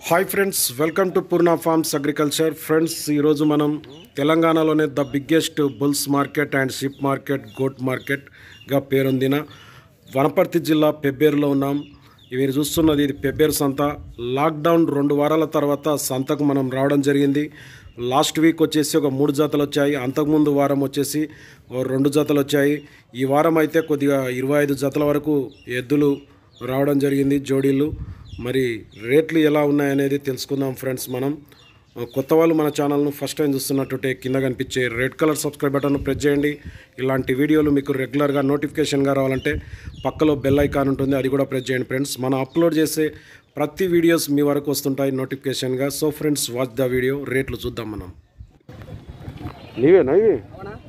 Hi friends welcome to Purna farms agriculture friends ఈరోజు మనం తెలంగాణలోనే the biggest bulls market and sheep market goat మార్కెట్గా పేరొందిన వనపర్తి జిల్లా పెబ్బేరులో ఉన్నాం మీరు చూస్తున్నది ఇది పెబ్బేరు సంత లాక్డౌన్ రెండు వారాల తర్వాత సంతకు మనం రావడం జరిగింది లాస్ట్ వీక్ వచ్చేసి ఒక మూడు జతలు వచ్చాయి అంతకుముందు వారం వచ్చేసి ఓ రెండు జతలు వచ్చాయి ఈ వారం అయితే కొద్దిగా ఇరవై ఐదు జతల వరకు ఎద్దులు రావడం జరిగింది జోడీలు మరి రేట్లు ఎలా ఉన్నాయనేది తెలుసుకుందాం ఫ్రెండ్స్ మనం ఆ, కొత్త వాళ్ళు మన ఛానల్ను ఫస్ట్ టైం చూస్తున్నట్టుంటే కింద కనిపించే red colour subscribe button press చేయండి ఇలాంటి వీడియోలు మీకు రెగ్యులర్గా నోటిఫికేషన్గా రావాలంటే పక్కలో బెల్ ఐకాన్ ఉంటుంది అది కూడా ప్రెస్ చేయండి ఫ్రెండ్స్ మనం అప్లోడ్ చేసే ప్రతి వీడియోస్ మీ వరకు వస్తుంటాయి నోటిఫికేషన్గా so friends watch the video రేట్లు చూద్దాం మనం నీవేనా ఇవి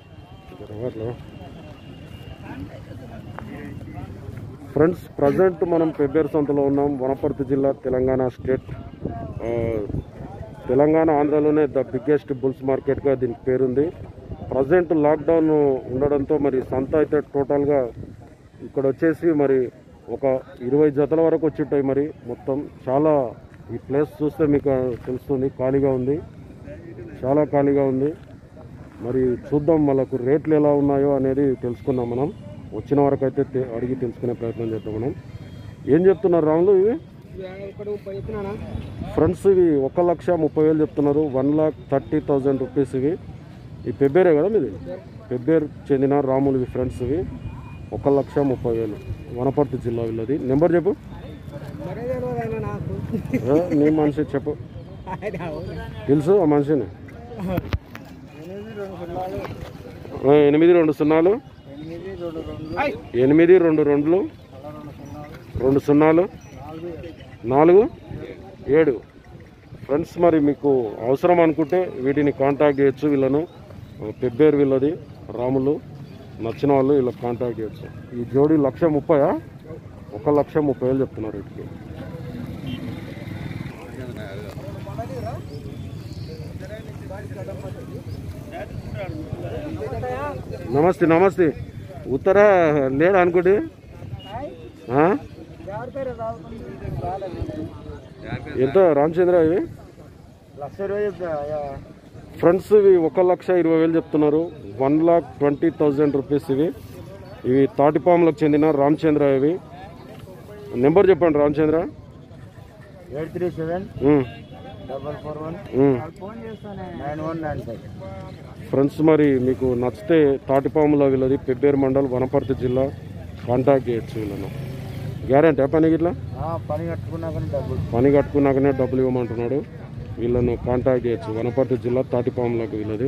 ఫ్రెండ్స్ ప్రజెంట్ మనం పెబ్బేరు సంతలో ఉన్నాం వనపర్తి జిల్లా తెలంగాణ స్టేట్ ఆ, తెలంగాణ ఆంధ్రలోనే ద బిగ్గెస్ట్ బుల్స్ మార్కెట్గా దీనికి పేరుంది ప్రజెంట్ లాక్డౌన్ ఉండడంతో మరి సంత అయితే టోటల్గా ఇక్కడ వచ్చేసి మరి ఒక ఇరవై జతల వరకు వచ్చింటాయి మరి మొత్తం చాలా ఈ ప్లేస్ చూస్తే మీకు తెలుస్తుంది ఖాళీగా ఉంది చాలా ఖాళీగా ఉంది మరి చూద్దాం వాళ్ళకు రేట్లు ఎలా ఉన్నాయో అనేది తెలుసుకుందాం మనం వచ్చిన వరకు అయితే తె- అడిగి తెలుసుకునే ప్రయత్నం చేద్దాం మనం ఏం చెప్తున్నారు రాములు ఇవి ఇక్కడ ముప్పై చెప్పినానా ఫ్రెండ్స్ ఇవి ఒక లక్ష ముప్పై వేలు చెప్తున్నారు one lakh thirty thousand rupees ఇవి ఈ పెబ్బేరే కదా మీది పెబ్బేరు చెందిన రాములు ఇవి ఫ్రెండ్స్ ఇవి ఒక లక్ష ముప్పై వేలు వనపర్తి జిల్లా వీళ్ళది నెంబర్ చెప్పు మరే తెలియదైనా నాకు ఏ, నీ మనిషి చెప్పు తెలుసు ఆ మనిషిని ఎనిమిది రెండు సున్నాలు ఆ, ఎనిమిది రెండు సున్నాలు ఎనిమిది రెండు రెండు ఎనిమిది రెండు రెండులు రెండు సున్నాలు రెండు సున్నాలు నాలుగు ఏడు ఫ్రెండ్స్ మరి మీకు అవసరం అనుకుంటే వీటిని కాంటాక్ట్ చేయొచ్చు వీళ్ళను పెబ్బేరు వీళ్ళది రాములు నచ్చిన వాళ్ళు వీళ్ళకి కాంటాక్ట్ చేయొచ్చు ఈ జోడి లక్ష ముప్పయా ఒక లక్ష ముప్పై వేలు చెప్తున్నారు వీటికి నమస్తే నమస్తే ఉత్తర లేడా అనుకోండి ఆ? ఎంత రామచంద్ర ఇవి లక్ష ఇరవై చెప్పినా ఫ్రెండ్స్ ఇవి ఒక లక్ష ఇరవై వేలు చెప్తున్నారు one lakh twenty thousand rupees ఇవి ఇవి తాటిపాములకు చెందిన రామచంద్ర ఇవి నెంబర్ చెప్పండి Ramachandra eight three seven um, double four one um. Phone చేస్తానే nine one nine five friends మరి మీకు నచ్చితే తాటిపాముల వీళ్ళది పెబ్బేరు మండల్ వనపర్తి జిల్లా కాంటాక్ట్ చేయొచ్చు వీళ్ళను గ్యారంటీ పనికి ఇట్లా పని కట్టుకున్నాకనే డబ్బులు పని కట్టుకున్నాకనే డబ్బులు ఇవ్వమంటున్నాడు వీళ్ళను కాంటాక్ట్ చేయొచ్చు వనపర్తి జిల్లా తాటిపాములకు వీళ్ళది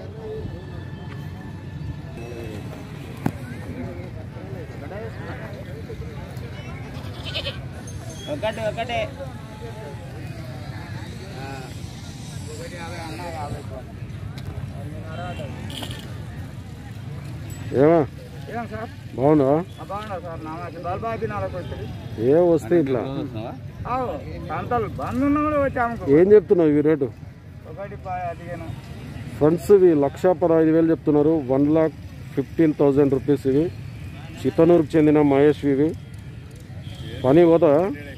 ఒకటి ఒకటే ఏమా ఏం సార్ బాగుందా బాగున్నా సార్ నామాకి బల్బాకి నాలుగు వచ్చింది ఏ వస్తే ఇట్లా సంతలు బంద్ ఉన్నా కూడా వచ్చాము ఏం చెప్తున్నావు ఇవి రేటు ఒకటి ప- పదిహేను ఫ్రెండ్స్ ఇవి లక్ష పదహైదు వేలు చెప్తున్నారు one lakh fifteen thousand rupees ఇవి చిత్తనూరుకు చెందిన మహేష్ ఇవి పని పోతా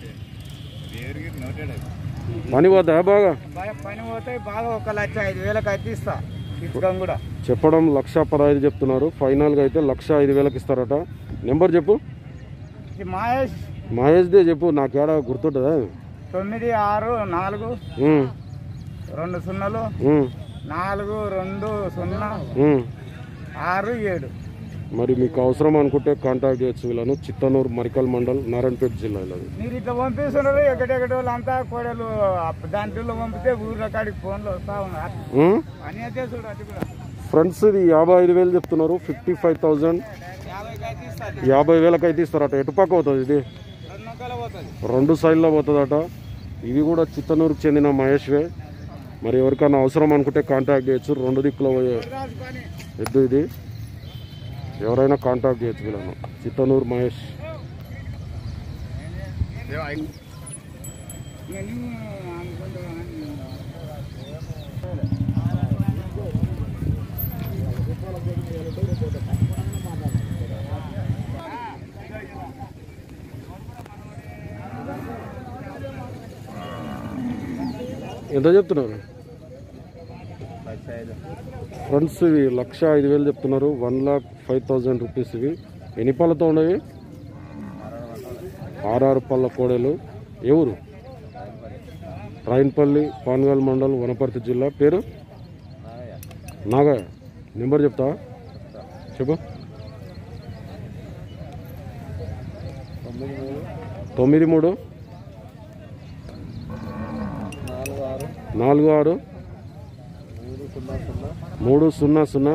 పని పోతా బాగా బాగా పని పోతే బాగా ఒక లక్ష ఐదు వేలకు అయితే ఇస్తా ఇస్తాం కూడా చెప్పడం లక్ష పదహైదు చెప్తున్నారు ఫైనల్గా అయితే లక్ష ఐదు వేలకు ఇస్తారట నెంబర్ చెప్పు ఇది మహేష్ మహేష్దే చెప్పు నాకు ఏడా గుర్తుంటుందా తొమ్మిది ఆరు నాలుగు ఉమ్, రెండు సున్నాలు ఉమ్, నాలుగు రెండు సున్నా ఉమ్. ఆరు ఏడు మరి మీకు అవసరం అనుకుంటే కాంటాక్ట్ చేయొచ్చు వీళ్ళను చిత్తనూరు మరికల్ మండల్ నారాయణపేట జిల్లా వీళ్ళది మీరు ఇట్లా పంపిస్తున్నారు ఎక్కడెక్కడ వాళ్ళంతా కోడలు అప్- దాంట్లో పంపితే ఊర్ల కాడికి ఫోన్లో వస్తా ఉన్నారు ఉమ్? పని అయితే చూడు అది కూడా ఫ్రెండ్స్ ఇది యాభై ఐదు వేలు చెప్తున్నారు ఫిఫ్టీ ఫైవ్ థౌజండ్ యాభైకి అయితే ఇస్తుంది యాభై వేలకు అయితే ఇస్తారట ఎటుపక్క పోతుంది ఇది రెండు నొక్కలు పోతుంది రెండు సైడ్లో పోతుందట ఇది కూడా చిత్తనూరుకు చెందిన మహేష్వే మరి ఎవరికైనా అవసరం అనుకుంటే కాంటాక్ట్ చేయొచ్చు రెండు దిక్కులో పోయే రాజు పని ఎద్దు ఇది ఎవరైనా కాంటాక్ట్ చేయొచ్చు వీళ్ళను చిత్తనూరు మహేష్ నేను అనుకుంటున్నాను ఎంత చెప్తున్నారు ఫ్రంట్స్ ఇవి లక్ష ఐదు వేలు చెప్తున్నారు one lakh five thousand rupees ఇవి ఎన్ని పళ్ళతో ఉండవి ఆర్ఆర్ పళ్ళ కోడలు ఎవరు రాయన్పల్లి పాన్గాల్ మండల్ వనపర్తి జిల్లా పేరు నాగయ్య నెంబర్ చెప్తావా చెప్పు తొమ్మిది మూడు నాలుగు ఆరు మూడు సున్నా సున్నా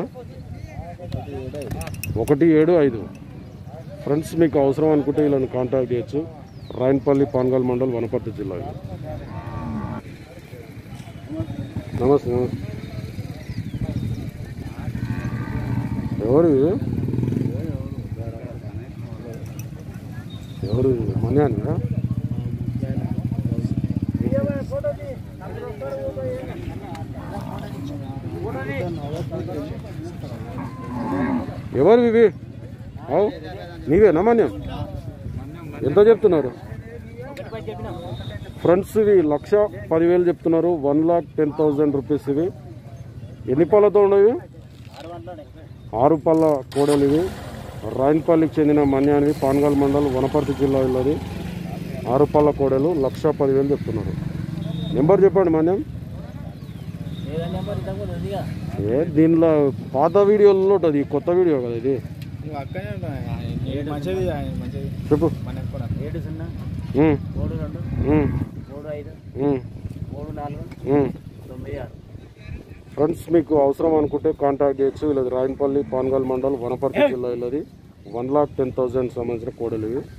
ఒకటి ఏడు ఐదు ఫ్రెండ్స్ మీకు అవసరం అనుకుంటే వీళ్ళని కాంటాక్ట్ చేయొచ్చు రాయన్పల్లి పాన్గాల్ మండల్ వనపర్తి జిల్లా ఇది. నమస్తే నమస్తే ఎవరు ఇది? ఎవరు మన్యాని ఎవరు ఇవి అవు నీవేనా మన్యం ఎంత చెప్తున్నారు ఫ్రంట్స్ ఇవి లక్ష పదివేలు చెప్తున్నారు one lakh ten thousand rupees ఇవి ఎన్ని పళ్ళతో ఉండవు ఆరు పళ్ళ కోడలు ఇవి రాయన్పల్లికి చెందిన మన్యానివి పాన్గాల్ మండల్ వనపర్తి జిల్లా వెళ్ళది ఆరు పళ్ళ కోడలు లక్ష పదివేలు చెప్తున్నారు నెంబర్ చెప్పండి మన్యం ఏ దీనిలో పాత వీడియోలో ఉంటుంది కొత్త వీడియో కదా ఇది మంచిది మంచిది చెప్పు మనకు కూడా ఏడు సున్నా ఉమ్, మూడు రెండు ఉమ్, మూడు ఐదు ఉమ్, మూడు నాలుగు ఉమ్. తొమ్మిది ఆరు ఫ్రెండ్స్ మీకు అవసరం అనుకుంటే కాంటాక్ట్ చేయొచ్చు వీళ్ళది రాయన్పల్లి పాన్గాల్ మండల్ వనపర్తి జిల్లా వీళ్ళది వన్ లాక్ టెన్ థౌసండ్ సంబంధించిన కోడలు ఇవి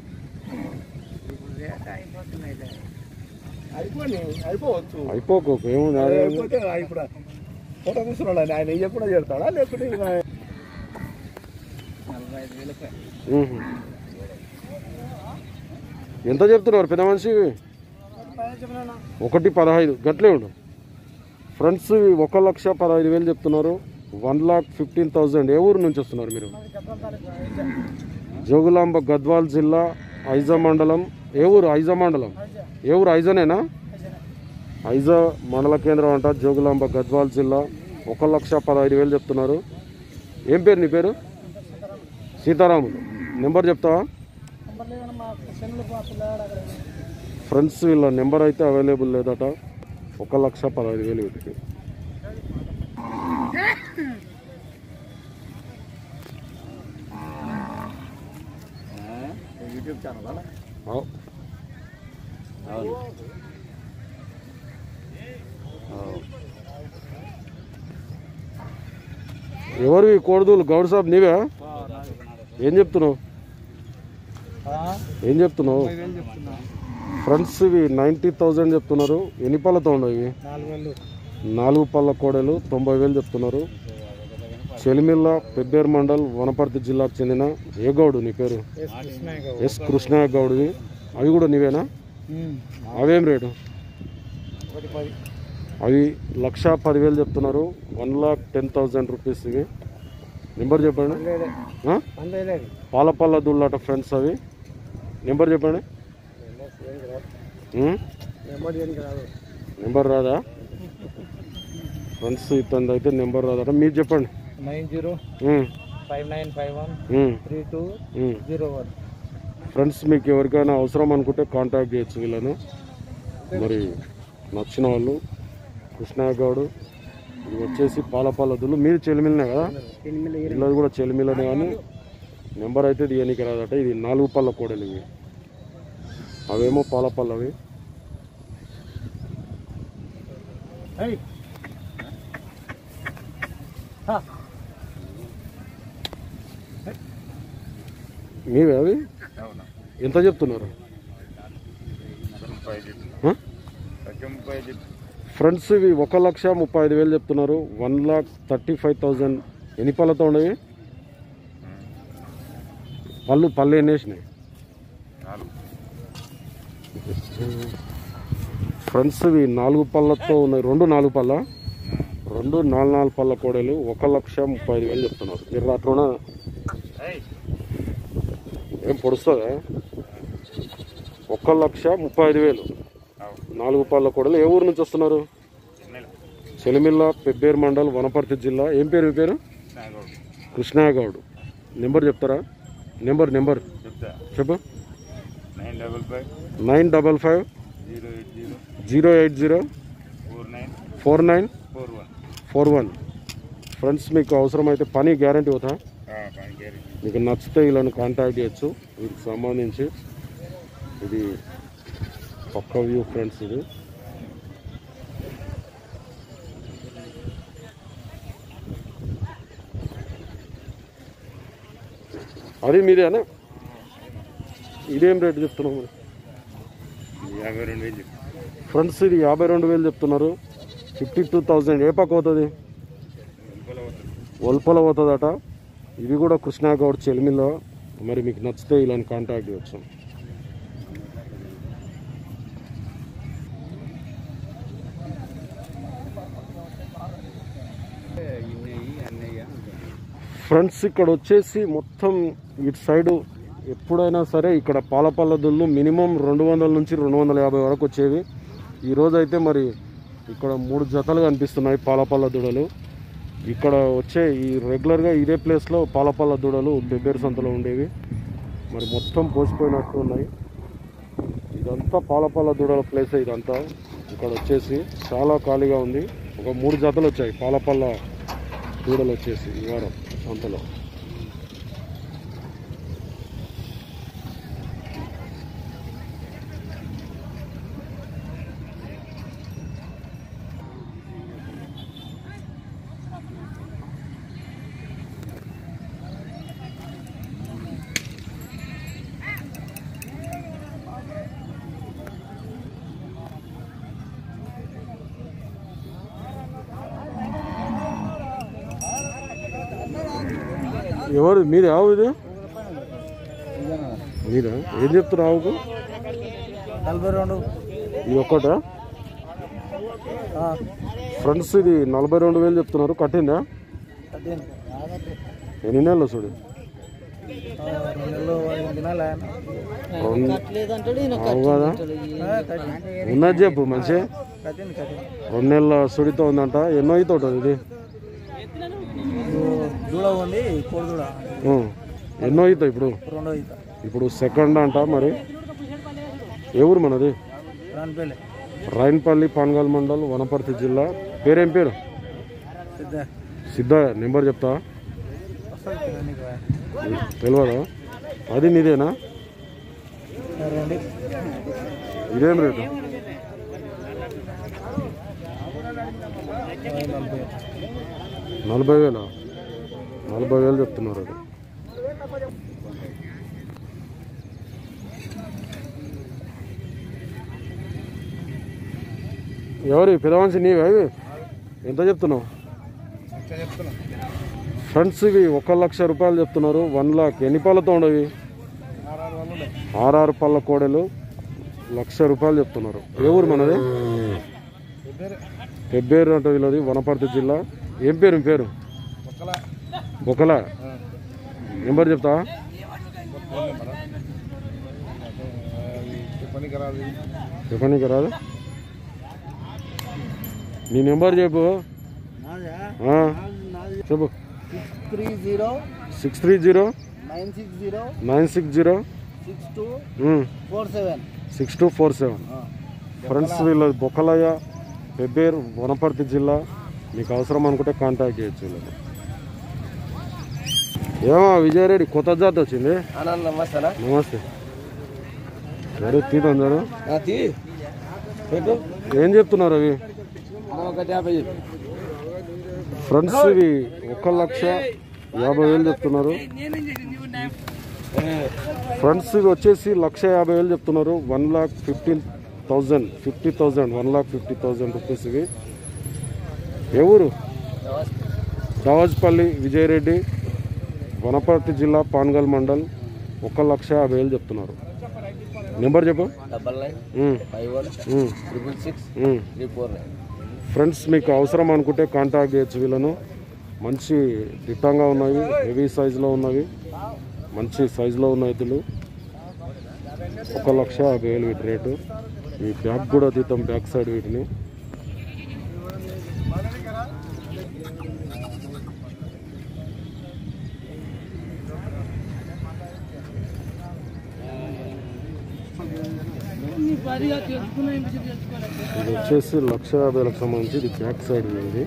అయిపోయి అయిపోవచ్చు అయిపోకు ఏముంది అదే ఉంది. అయిపోతే ఇప్పుడు ఫోటో తీసుకున్నాడు ఆయన ఇయ్య కూడా చేస్తాడా లేకపోతే నలభై ఐదు వేలకే ఉహు. ఎంత చెప్తున్నారు పెద్ద మనిషి ఇవి? ఒకటి పదహైదు గట్లే ఉండు ఫ్రెండ్స్ ఇవి ఒక లక్ష పదహైదు వేలు చెప్తున్నారు వన్ లాక్ ఫిఫ్టీన్ థౌజండ్ ఏ ఊరు నుంచి వస్తున్నారు మీరు జోగులాంబ గద్వాల్ జిల్లా ఐజా మండలం ఏ ఊరు ఐజా మండలం ఏ ఊరు ఐజానేనా ఐజా మండల కేంద్రం అంట జోగులాంబ గద్వాల్ జిల్లా ఒక లక్ష పదహైదు వేలు చెప్తున్నారు ఏం పేరు నీ పేరు సీతారాములు నెంబర్ చెప్తావా ఫ్రెండ్స్ వీళ్ళ నెంబర్ అయితే అవైలబుల్ లేదట ఒక లక్ష పదహైదు వేలు వీటికి యూట్యూబ్ ఛానల్ అవ్. ఎవరు ఈ కోడదూలు గౌడ్ సాబ్ నీవే ఏం చెప్తున్నావు ఏం చెప్తున్నావు చెప్తున్నా ఫ్రెండ్స్ ఇవి నైంటీ థౌజండ్ చెప్తున్నారు ఎన్ని పళ్ళతో ఉండవు ఇవి నాలుగు వేలు నాలుగు పళ్ళ కోడలు తొంభై వేలు చెప్తున్నారు చెలిమిల్ల పెబ్బేరు మండల్ వనపర్తి జిల్లాకు చెందిన ఏ గౌడు నీ పేరు ఎస్ కృష్ణ గౌడ్వి అవి కూడా నీవేనా అవేం రేటు ఒకటి పది అవి లక్ష పదివేలు చెప్తున్నారు one lakh ten thousand rupees ఇవి నెంబర్ చెప్పండి ఆ? వందేలేదు పాలపల్ల దుళ్ళాట ఫ్రెండ్స్ అవి నెంబర్ చెప్పండి ఉం? నెంబర్ దేనికి రాదు నెంబర్ రాదా ఫ్రెండ్స్ ఇతని అయితే నెంబర్ రాదట మీరు చెప్పండి nine zero um, five nine five one um, three two um. Zero one friends మీకు ఎవరికైనా అవసరం అనుకుంటే కాంటాక్ట్ చేయొచ్చు వీళ్ళను మరి నచ్చిన వాళ్ళు కృష్ణ గౌడ్ ఇది వచ్చేసి పాలపాలదులు మీరు చెలిమిలనే కదా ఎనిమిది ఇళ్ళది కూడా చెలిమిలనే కానీ నెంబర్ అయితే దీనికి రాదట ఇది నాలుగు పళ్ళ కోడలు ఇవి అవేమో పాలపల్లవి మీవే అవి ఎంత చెప్తున్నారు ఆ? ఫ్రెండ్స్ ఇవి ఒక లక్ష ముప్పై ఐదు వేలు చెప్తున్నారు one lakh thirty five thousand ఎన్ని పళ్ళతో ఉండవి పళ్ళు పళ్ళు ఎన్ని వేసినాయి ఫ్రెండ్స్ ఇవి నాలుగు పళ్ళతో ఉన్నాయి రెండు నాలుగు పళ్ళ రెండు నాలుగు నాలుగు పళ్ళ కోడలు ఒక లక్ష ముప్పై ఐదు వేలు చెప్తున్నారు మీరు అట్లా ఏం పొడుస్తుందా ఒక లక్ష ముప్పై ఐదు వేలు నాలుగు పాళ్ళ కోడలు ఏ ఊరు నుంచి వస్తున్నారు చెలిమిల్ల పెబ్బేరు మండల్ వనపర్తి జిల్లా ఏం పేరు మీ పేరు కృష్ణాగౌడ్ నెంబర్ చెప్తారా నెంబర్ నెంబర్ చెప్తా చెప్పు nine double five nine double five zero eight zero zero eight zero four nine four nine four one four one friends మీకు అవసరమైతే పని గ్యారంటీ అవుతా పనికేరి మీకు నచ్చితే వీళ్ళని కాంటాక్ట్ చేయొచ్చు వీటికి సంబంధించి ఇది పక్క వ్యూ ఫ్రెండ్స్ ఇది అది మీదేనా ఇదేం రేటు చెప్తున్నాం మరి యాభై రెండు వేలు ఫ్రెండ్స్ ఇది యాభై రెండు వేలు చెప్తున్నారు ఫిఫ్టీ టూ థౌజండ్ ఏ పక్క అవుతుంది ఒల్పల పోతుందట ఇది కూడా కృష్ణాగౌడ్ చెలిమిలో మరి మీకు నచ్చితే ఇలాని కాంటాక్ట్ చేయొచ్చు అన్నయ్య ఫ్రెండ్స్ ఇక్కడ వచ్చేసి మొత్తం ఇటు సైడు ఎప్పుడైనా సరే ఇక్కడ పాలపల్ల దుళ్ళు మినిమం రెండు వందల నుంచి రెండు వందల యాభై వరకు వచ్చేవి ఈరోజు అయితే మరి ఇక్కడ మూడు జతలు కనిపిస్తున్నాయి పాలపల్ల దూడలు ఇక్కడ వచ్చే ఈ రెగ్యులర్గా ఇదే ప్లేస్లో పాలపల్ల దూడలు బెబ్బేరు సంతలో ఉండేవి మరి మొత్తం పోసిపోయినట్టు ఉన్నాయి ఇదంతా పాలపల్ల దూడల ప్లేస్ ఇదంతా ఇక్కడ వచ్చేసి చాలా ఖాళీగా ఉంది ఒక మూడు జతలు వచ్చాయి పాలపల్ల దూడలు వచ్చేసి ఈ వారం సంతలో ఎవరు మీది ఆవు ఇది మీరా ఏం చెప్తారు ఆవుకు నలభై రెండు ఇది ఒక్కట ఫ్రెండ్స్ ఇది నలభై రెండు వేలు చెప్తున్నారు కట్టిందా ఎన్ని నెలలు చూడు రెండు నెలలు ఐదు దినాలు ఆయన రెండు ఆవు కదా ఉన్నది చెప్పు మంచి కట్టింది కట్టింది రెండు నెలల సుడితో ఉందంట ఎన్నో అయితే ఉంటుంది ఇది దూడ ఉంది కోడి దూడ ఉం. ఎన్నో అవుతాయి ఇప్పుడు రెండో ఈత ఇప్పుడు సెకండ్ అంట మరి ఏ ఊరు మనది రానిపల్లి రాయన్పల్లి పాన్గల్ మండల్ వనపర్తి జిల్లా పేరేం పేరు సిద్ధ సిద్ధ నెంబర్ చెప్తా వస్తుంది నీకు తెలియదా అది నీదేనా రండి ఇదేం రేటు నలభై నలభై వేల నలభై వేలు చెప్తున్నారు అది ఎవరి పెదవంశి నీవే ఇవి ఎంత చెప్తున్నావు చెప్తున్నా ఫ్రెండ్స్ ఇవి ఒక లక్ష రూపాయలు చెప్తున్నారు వన్ లాక్ ఎన్ని పళ్ళతో ఉండవి ఆరు ఆరు వాళ్ళు ఆర్ఆర్ పళ్ళ కోడలు లక్ష రూపాయలు చెప్తున్నారు ఏ ఊరు మనది పెబ్బేరు అంటే వీళ్ళది వనపర్తి జిల్లా ఏం పేరు మీ పేరు ఒక్కల ఒకలా నెంబర్ చెప్తా ఫోన్ నెంబరా పనికి రాదు చెప్పనీకి రాదు నీ నెంబర్ చెప్పు ఆ, చెప్పు three zero six three zero nine six zero nine six zero six two um, four seven six two four seven friends వీళ్ళ బొక్కలయ్య పెబ్బేరు వనపర్తి జిల్లా మీకు అవసరం అనుకుంటే కాంటాక్ట్ చేయొచ్చు వీళ్ళని ఏమో విజయరెడ్డి కొత్త జాతి వచ్చింది అన్న నమస్తే నమస్తే సరే తీతందరు తీ పెట్టు ఏం చెప్తున్నారు అవి ఒకటి యాభై ఫ్రెండ్స్ ఇవి ఒక లక్ష యాభై వేలు చెప్తున్నారు ఫ్రెండ్స్ ఇవి వచ్చేసి లక్ష యాభై వేలు చెప్తున్నారు one lakh fifteen thousand fifty thousand one lakh fifty thousand rupees ఇవి ఏ ఊరు దావాజ్పల్లి విజయరెడ్డి వనపర్తి జిల్లా పాన్గల్ మండల్ ఒక లక్ష యాభై వేలు చెప్తున్నారు నెంబర్ చెప్పు double nine um, five one um, triple six um. Three four nine friends మీకు అవసరం అనుకుంటే కాంటాక్ట్ చేయొచ్చు వీళ్ళను మంచి దిట్టంగా ఉన్నవి హెవీ సైజులో ఉన్నవి మంచి సైజులో ఉన్న ఎద్దులు ఒక లక్ష యాభై వేలు వీటి రేటు ఈ బ్యాక్ కూడా తీద్దాం బ్యాక్ సైడ్ వీటిని ఇది వచ్చేసి లక్ష యాభై లక్షల సంబంధించి ఇది బ్యాక్ సైడ్ ఇది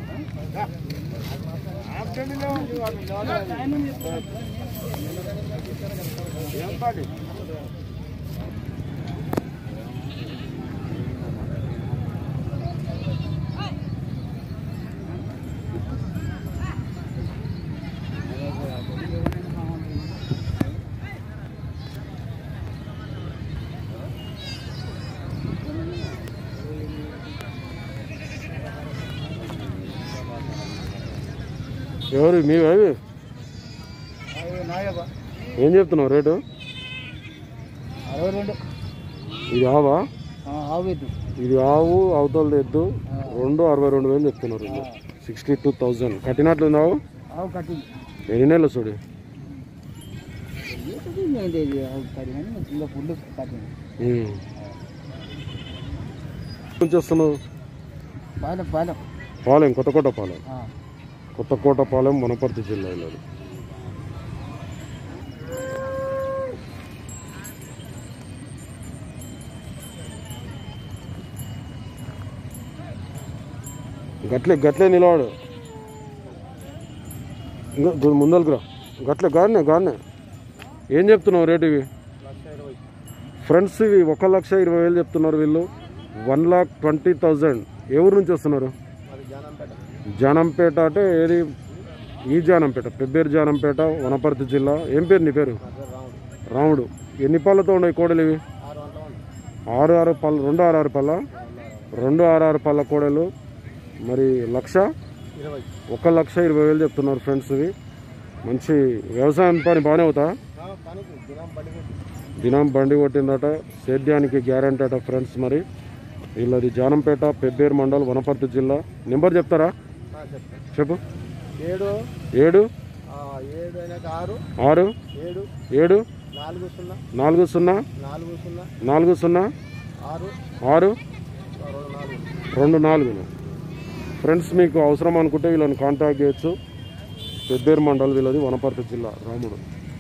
ఎవరు మీ అవి ఏం చెప్తున్నావు రేటు అరవై రెండు ఇది ఆవా ఆవేదు ఇది ఆవు అవతలది ఎద్దు రెండు అరవై రెండు వేలు చెప్తున్నారు సిక్స్టీ టూ థౌజండ్ కట్టినట్లు ఆవు ఆవు కట్టి ఎన్ని నెలలు చూడు ఆవు కట్టి ఇంకా ఫుల్ కట్టింది ఉమ్. నుంచి వస్తున్నావు పాలెం పాలెం పాలెం కొత్తకోట పాలెం కొత్తకోట పాలెం వనపర్తి జిల్లాలో గట్లే గట్లే నిలవాడు ఇంకా గు- ముందరకు రా గట్లే గానే గానే ఏం చెప్తున్నావు రేటు ఇవి ఫ్రెండ్స్ ఇవి ఒక లక్ష ఇరవై వేలు చెప్తున్నారు వీళ్ళు వన్ లాక్ ట్వంటీ థౌజండ్ ఏ ఊరు నుంచి వస్తున్నారు జానంపేట అంటే ఏది ఈ జానంపేట పెబ్బేరు జానంపేట వనపర్తి జిల్లా ఏం పేరు నీ పేరు రాముడు ఎన్ని పళ్ళతో ఉన్నాయి కోడలు ఇవి ఆరు ఆరు పళ్ళ రెండు ఆరు ఆరు పళ్ళ రెండు ఆరు ఆరు పళ్ళ కోడలు మరి లక్ష ఒక లక్ష ఇరవై వేలు చెప్తున్నారు ఫ్రెండ్స్ ఇవి మంచి వ్యవసాయం పని బాగానే అవుతా దినం బండి కొట్టిందట సేద్యానికి గ్యారంటీ అట ఫ్రెండ్స్ మరి వీళ్ళది జానంపేట పెబ్బేరు మండల్ వనపర్తి జిల్లా నెంబర్ చెప్తారా చెప్పు ఏడు ఏడు ఏడు అయినాక ఆరు ఆరు ఏడు ఏడు నాలుగు సున్నా నాలుగు సున్నా నాలుగు సున్నా నాలుగు సున్నా ఆరు ఆరు రెండు నాలుగు రెండు నాలుగు ఫ్రెండ్స్ మీకు అవసరం అనుకుంటే వీళ్ళని కాంటాక్ట్ చేయొచ్చు పెబ్బేరు మండల్ వీళ్ళది వనపర్తి జిల్లా రాముడు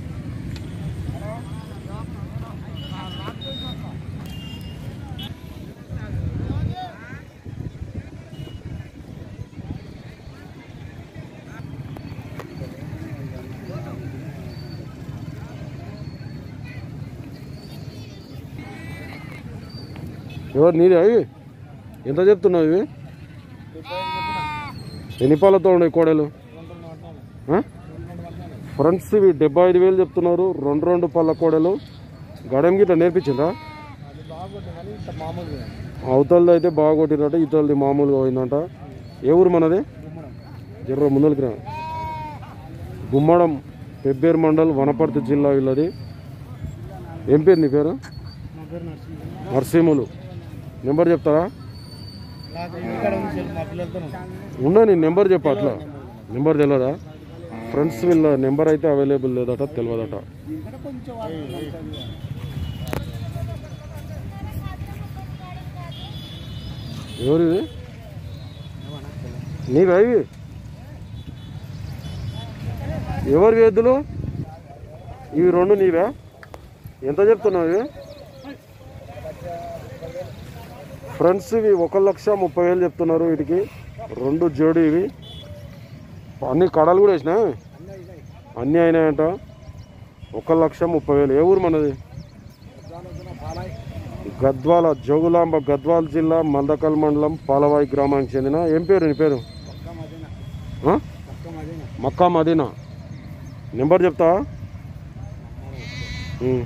ఎవరు నీది అవి ఎంత చెప్తున్నావు ఇవి ఎన్ని పాలతో ఉన్నాయి కోడలు ఆ? ఫ్రంట్స్ ఇవి డెబ్బై ఐదు వేలు చెప్తున్నారు రెండు రెండు పళ్ళ కోడలు గడెం గిట్ల నేర్పించిండ్రా అది బాగుంటుంది కానీ ఇంత మామూలుగా అవతలది అయితే బాగా కొట్టినట ఇతలది మామూలుగా పోయిందంట ఏ ఊరు మనది గుమ్మడం జర్ర ముందరికి రా గుమ్మడం పెబ్బేరు మండల్ వనపర్తి జిల్లా వీళ్ళది ఏం పేరు నీ పేరు మా పేరు నరసింహ నరసింహులు నెంబర్ చెప్తారా నాకు ఇక్కడ ఉంది సార్ మా పిల్లలతో ఉన్నా నీ నెంబర్ చెప్పు అట్లా నెంబర్ తెలియదా ఫ్రెండ్స్ వీళ్ళ నెంబర్ అయితే అవైలబుల్ లేదట తెలియదట ఇక్కడ కొంచెం ఎవరిది నీవా ఇవి ఎవరి ఎద్దులు ఇవి రెండు నీవా ఎంత చెప్తున్నావు ఇవి ఫ్రెండ్స్ ఇవి ఒక లక్ష ముప్పై వేలు చెప్తున్నారు వీటికి రెండు జోడి ఇవి అన్ని కడలు కూడా వేసినా అన్నీ అయినాయంట ఒక లక్ష ముప్పై వేలు ఏ ఊరు మనది గద్వాల జోగులాంబ గద్వాల జిల్లా మందకల్ మండలం పాలవాయి గ్రామానికి చెందిన ఏం పేరు నీ పేరు పక్క మదీనా ఆ? పక్క మదీనా మక్కా మదీనా నెంబర్ చెప్తావా ఉమ్.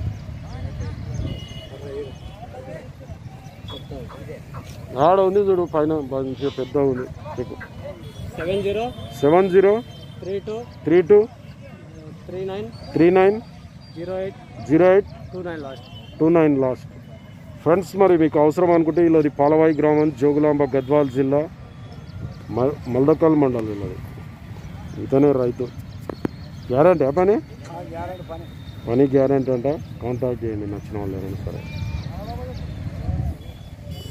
ఆడ ఉంది చూడు పైన మంచిగా పెద్ద ఉంది చెప్పు seven zero seven zero three two three two three nine three nine zero eight zero eight two nine last two nine last friends మరి మీకు అవసరం అనుకుంటే వీళ్ళది పాలవాయి గ్రామం జోగులాంబ గద్వాల్ జిల్లా మ- మల్దకల్ మండలం వీళ్ళది ఇతనే రైతు గ్యారంటీ పని గ్యారెంటీ పని పని గ్యారంటీ అంట కాంటాక్ట్ చేయండి నచ్చిన వాళ్ళు ఎవరైనా సరే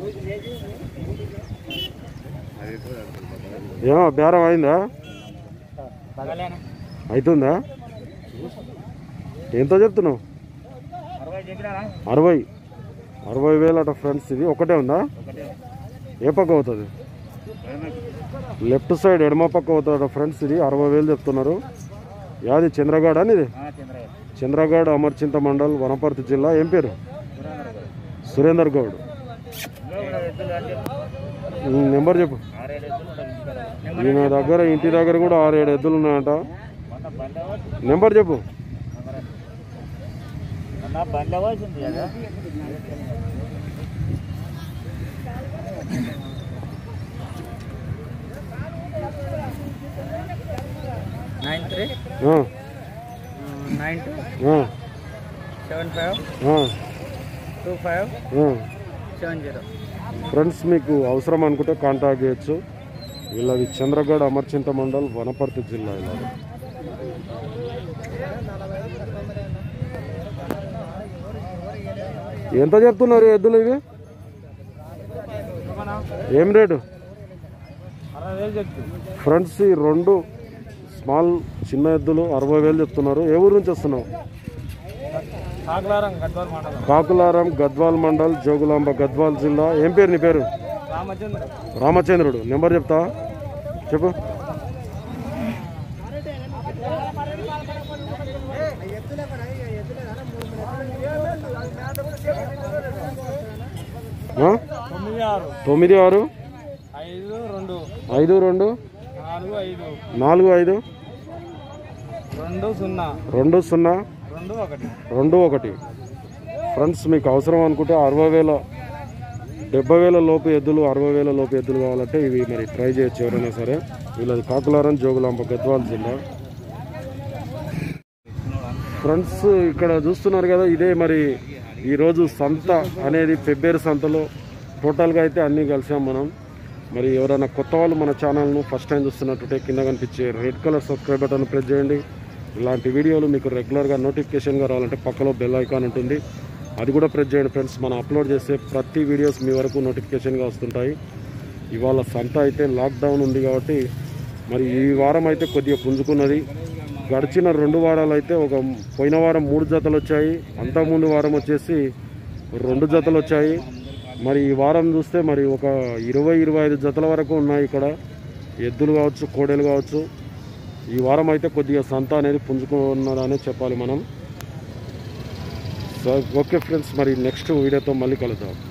ఏమో బేరం అయిందా పగలేనా అవుతుందా ఎంత చెప్తున్నావు అరవై చెప్పినారా అరవై అరవై వేలు అట ఫ్రెండ్స్ ఇది ఒకటే ఉందా ఒకటే ఏ పక్క అవుతుంది లెఫ్ట్ సైడ్ ఎడమ పక్క అవుతుంది ఫ్రెండ్స్ ఇది అరవై వేలు చెప్తున్నారు యాది చంద్రగఢ అని ఇది చంద్రయ్య చంద్రగఢ్ అమర్చింత మండల్ వనపర్తి జిల్లా ఏం పేరు సురేందర్ గౌడ్ ఎద్దులు అంటే ఉమ్, నెంబర్ చెప్పు ఆరేడు ఎద్దులు ఉంటాయి ఇంటికాడ. ఈయన దగ్గర ఇంటి దగ్గర కూడా ఆరు ఏడు ఎద్దులు ఉన్నాయంట మొన్న బండి అవ్వచ్చు నెంబర్ చెప్పు మొన్న బండి అవ్వాల్సింది కదా nine three ah, nine two ah, seven five ah, two five ah. Seven zero friends మీకు అవసరం అనుకుంటే కాంటాక్ట్ చేయొచ్చు వీళ్ళది చంద్రగఢ్ అమర్చింత మండల్ వనపర్తి జిల్లా ఇలా ఎంత చెప్తున్నారు ఎద్దులు ఇవి ఏం రేటు అరవై వేలు చెప్తుంది ఫ్రెండ్స్ ఈ రెండు స్మాల్ చిన్న ఎద్దులు అరవై వేలు చెప్తున్నారు ఏ ఊరు నుంచి వస్తున్నావు కాకులారం గద్వాల మండలం కాకులారం గద్వాల్ మండల్ జోగులాంబ గద్వాల్ జిల్లా ఏం పేరు నీ పేరు రామచంద్ర రామచంద్రుడు నెంబర్ చెప్తా చెప్పు ఆ? తొమ్మిది ఆరు తొమ్మిది ఆరు ఐదు రెండు ఐదు రెండు నాలుగు ఐదు నాలుగు ఐదు రెండు సున్నా రెండు సున్నా రెండు ఒకటి రెండు ఒకటి ఫ్రెండ్స్ మీకు అవసరం అనుకుంటే అరవై వేల డెబ్బై వేల లోపు ఎద్దులు అరవై వేల లోపు ఎద్దులు కావాలంటే ఇవి మరి ట్రై చేయొచ్చు ఎవరైనా సరే వీళ్ళది కాకులారం జోగులాంబ గద్వాల్ జిల్లా ఫ్రెండ్స్ ఇక్కడ చూస్తున్నారు కదా ఇదే మరి ఈరోజు సంత అనేది ఫిబ్రవరి సంతలో టోటల్గా అయితే అన్నీ కలిసాం మనం మరి ఎవరైనా కొత్త వాళ్ళు మన ఛానల్ను ఫస్ట్ టైం చూస్తున్నట్టుంటే కింద కనిపించే red colour subscribe button press చేయండి ఇలాంటి వీడియోలు మీకు రెగ్యులర్గా నోటిఫికేషన్గా రావాలంటే పక్కలో బెల్ ఐకాన్ ఉంటుంది అది కూడా ప్రెస్ చేయండి ఫ్రెండ్స్ మనం అప్లోడ్ చేసే ప్రతి వీడియోస్ మీ వరకు నోటిఫికేషన్గా వస్తుంటాయి ఇవాళ సంత అయితే లాక్డౌన్ ఉంది కాబట్టి మరి ఈ వారం అయితే కొద్దిగా పుంజుకున్నది గడిచిన రెండు వారాలు అయితే ఒక పోయిన వారం మూడు జతలు వచ్చాయి అంతకుముందు వారం వచ్చేసి రెండు జతలు వచ్చాయి మరి ఈ వారం చూస్తే మరి ఒక ఇరవై ఇరవై ఐదు జతల వరకు ఉన్నాయి ఇక్కడ ఎద్దులు కావచ్చు కోడెలు కావచ్చు ఈ వారం అయితే కొద్దిగా సంత అనేది పుంజుకున్నదనే చెప్పాలి మనం సో ఓకే ఫ్రెండ్స్ మరి నెక్స్ట్ వీడియోతో మళ్ళీ కలుద్దాం